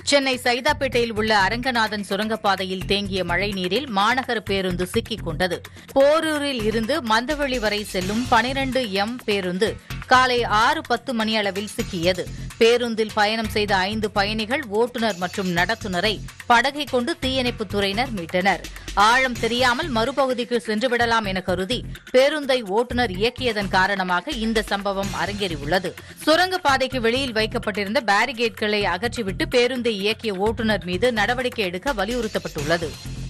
சென்னை சைதாப்பேட்டையில் உள்ள அரங்கநாதன் சுரங்கப்பாதையில் தேங்கிய மழைநீரில் மாநகர பேருந்து சிக்கிக் கொண்டது போரூரில் இருந்து மந்தவெளி வரை செல்லும் பனிரண்டு எம் பேருந்து காலை ஆறு பத்து மணி அளவில் சிக்கியது பேருந்தில் பயணம் செய்த ஐந்து பயணிகள் ஓட்டுநர் மற்றும் நடத்துனரை படகை கொண்டு தீயணைப்புத் துறையினர் மீட்டனர் ஆழம் தெரியாமல் மறுபகுதிக்கு சென்றுவிடலாம் என கருதி பேருந்தை ஓட்டுநர் இயக்கியதன் காரணமாக இந்த சம்பவம் அரங்கேறியுள்ளது சுரங்கப்பாதைக்கு வெளியில் வைக்கப்பட்டிருந்த பேரிகேட்களை அகற்றிவிட்டு பேருந்தை இயக்கிய ஓட்டுநர் மீது நடவடிக்கை எடுக்க வலியுறுத்தப்பட்டுள்ளது